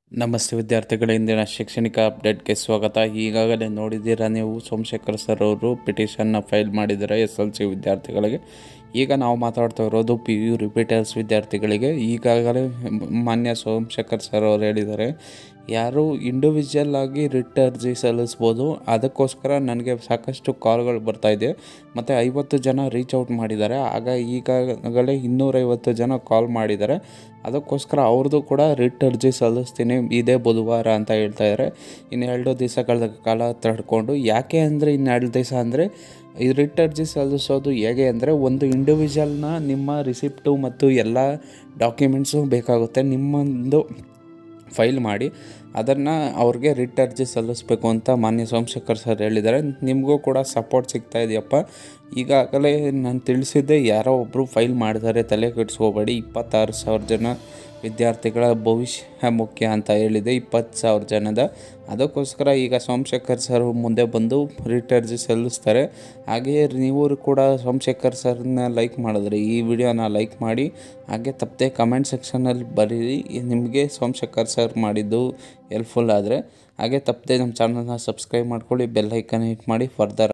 ನಮಸ್ತೆ ವಿದ್ಯಾರ್ಥಿಗಳ ಇಂದಿನ ಶೈಕ್ಷಣಿಕ ಅಪ್ಡೇಟ್ಗೆ ಸ್ವಾಗತ ಈಗಾಗಲೇ ನೋಡಿದ್ದೀರಾ ನೀವು ಸೋಮಶೇಖರ್ ಸರ್ ಅವರು ಪಿಟಿಷನ್ನ ಫೈಲ್ ಮಾಡಿದ್ದಾರೆ ಎಸ್ ಎಲ್ ಸಿ ವಿದ್ಯಾರ್ಥಿಗಳಿಗೆ ಈಗ ನಾವು ಮಾತಾಡ್ತಾ ಇರೋದು ಪಿ ಯು ರಿಪೀಟರ್ಸ್ ವಿದ್ಯಾರ್ಥಿಗಳಿಗೆ ಈಗಾಗಲೇ ಮಾನ್ಯ ಸೋಮಶೇಖರ್ ಸರ್ ಅವರು ಹೇಳಿದ್ದಾರೆ ಯಾರು ಇಂಡಿವಿಜುವಲ್ ಆಗಿ ರಿಟ್ ಅರ್ಜಿ ಸಲ್ಲಿಸ್ಬೋದು ಅದಕ್ಕೋಸ್ಕರ ನನಗೆ ಸಾಕಷ್ಟು ಕಾಲ್ಗಳು ಬರ್ತಾ ಇದೆ ಮತ್ತು ಐವತ್ತು ಜನ ರೀಚ್ ಔಟ್ ಮಾಡಿದ್ದಾರೆ ಆಗ ಈಗಾಗಲೇ ಇನ್ನೂರೈವತ್ತು ಜನ ಕಾಲ್ ಮಾಡಿದ್ದಾರೆ ಅದಕ್ಕೋಸ್ಕರ ಅವ್ರದ್ದು ಕೂಡ ರಿಟ್ ಅರ್ಜಿ ಸಲ್ಲಿಸ್ತೀನಿ ಇದೇ ಬುಧವಾರ ಅಂತ ಹೇಳ್ತಾ ಇದ್ದಾರೆ ಇನ್ನೆರಡು ದಿವಸಗಳ ಕಾಲ ತಡ್ಕೊಂಡು ಯಾಕೆ ಅಂದರೆ ಇನ್ನೆರಡು ದಿವಸ ಅಂದರೆ ಈ ರಿಟ್ ಅರ್ಜಿ ಸಲ್ಲಿಸೋದು ಹೇಗೆ ಅಂದರೆ ಒಂದು ಇಂಡಿವಿಜುವಲ್ನ ನಿಮ್ಮ ರಿಸಿಪ್ಟು ಮತ್ತು ಎಲ್ಲ ಡಾಕ್ಯುಮೆಂಟ್ಸು ಬೇಕಾಗುತ್ತೆ ನಿಮ್ಮೊಂದು ಫೈಲ್ ಮಾಡಿ ಅದನ್ನು ಅವ್ರಿಗೆ ರಿಟ್ ಅರ್ಜಿ ಸಲ್ಲಿಸಬೇಕು ಅಂತ ಮಾನ್ಯ ಸೋಮಶೇಖರ್ ಸರ್ ಹೇಳಿದ್ದಾರೆ ನಿಮಗೂ ಕೂಡ ಸಪೋರ್ಟ್ ಸಿಗ್ತಾ ಇದೆಯಪ್ಪ ಈಗಾಗಲೇ ನಾನು ತಿಳಿಸಿದ್ದೆ ಯಾರೋ ಒಬ್ಬರು ಫೈಲ್ ಮಾಡಿದ್ದಾರೆ ತಲೆ ಕೆಡಿಸ್ಕೋಬೇಡಿ ಇಪ್ಪತ್ತಾರು ಸಾವಿರ ಜನ ವಿದ್ಯಾರ್ಥಿಗಳ ಭವಿಷ್ಯ ಮುಖ್ಯ ಅಂತ ಹೇಳಿದೆ ಇಪ್ಪತ್ತು ಸಾವಿರ ಜನದ ಅದಕ್ಕೋಸ್ಕರ ಈಗ ಸೋಮಶೇಖರ್ ಸರ್ ಮುಂದೆ ಬಂದು ರಿಟ್ ಅರ್ಜಿ ಸಲ್ಲಿಸ್ತಾರೆ ಹಾಗೆಯೇ ನೀವು ಕೂಡ ಸೋಮಶೇಖರ್ ಸರ್ನ ಲೈಕ್ ಮಾಡಿದ್ರೆ ಈ ವಿಡಿಯೋನ ಲೈಕ್ ಮಾಡಿ ಹಾಗೆ ತಪ್ಪದೆ ಕಮೆಂಟ್ ಸೆಕ್ಷನಲ್ಲಿ ಬರೀರಿ ನಿಮಗೆ ಸೋಮಶೇಖರ್ ಸರ್ ಮಾಡಿದ್ದು ಹೆಲ್ಪ್ಫುಲ್ ಆದರೆ ಹಾಗೆ ತಪ್ಪದೆ ನಮ್ಮ ಚಾನಲ್ನ ಸಬ್ಸ್ಕ್ರೈಬ್ ಮಾಡ್ಕೊಳ್ಳಿ ಬೆಲ್ ಐಕನ್ ಹಿಟ್ ಮಾಡಿ ಫರ್ದರ್